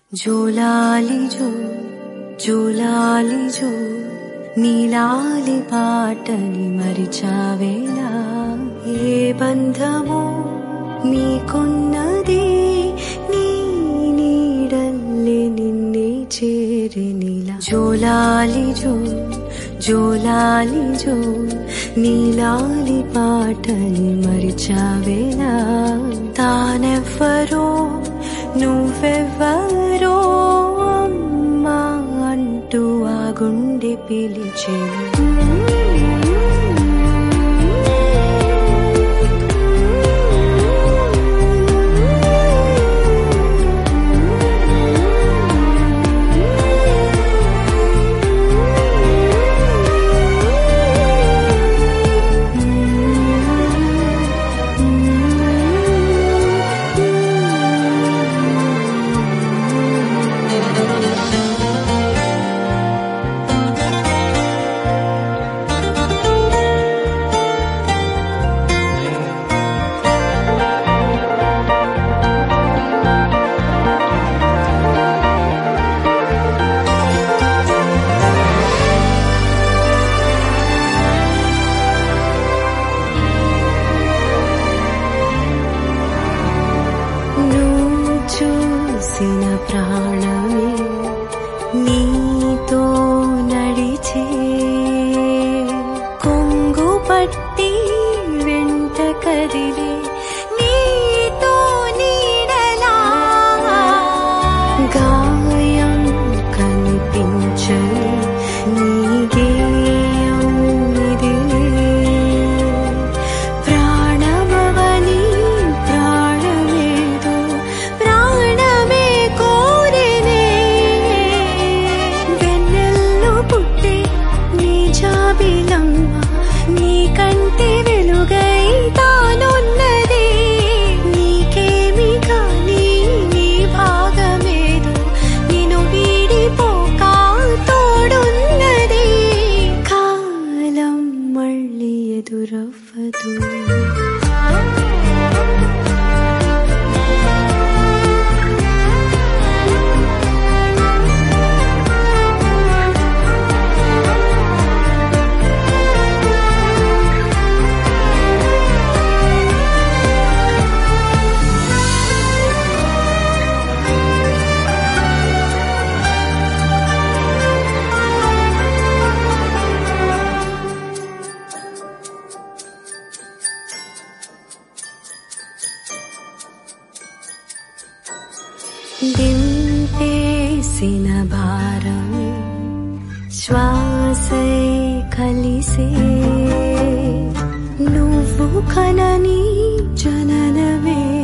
జోలాలి జో జోలాలి జో నీలాలి పాటని మరిచావేలా ఏ బంధమో నీకున్నది నీ నీడల్లే నిన్నే చేరినిలా జోలాలి జో జోలాలి జో నీలాలి పాటని మరిచావేలా తానెవ్వరో నువ్వెవ్వరో అమ్మా అంటూ ఆ గుండె పిలిచేను నువ్వు చూసిన ప్రాణమే నీతో నడిచే కొంగు పట్టి వెంట కదిలే నీతో నీడలా గాయం కనిపించని నీ గేయం ఇదిలే ప్రాణమవని ప్రాణమేదో ప్రాణమే కోరినే వెన్నెల్లో పుట్టే నీ జాబిలమ్మ నీ కంటి వెలుగై తానున్నది నీకేమి కానీ నీ భాగమేదో నిన్ను వీడిపోక తోడున్నది కాలం మళ్ళీ ఎదురవ్వదు దింపేసిన భారమే శ్వాసై కలిసే నువ్వు కనని జననమే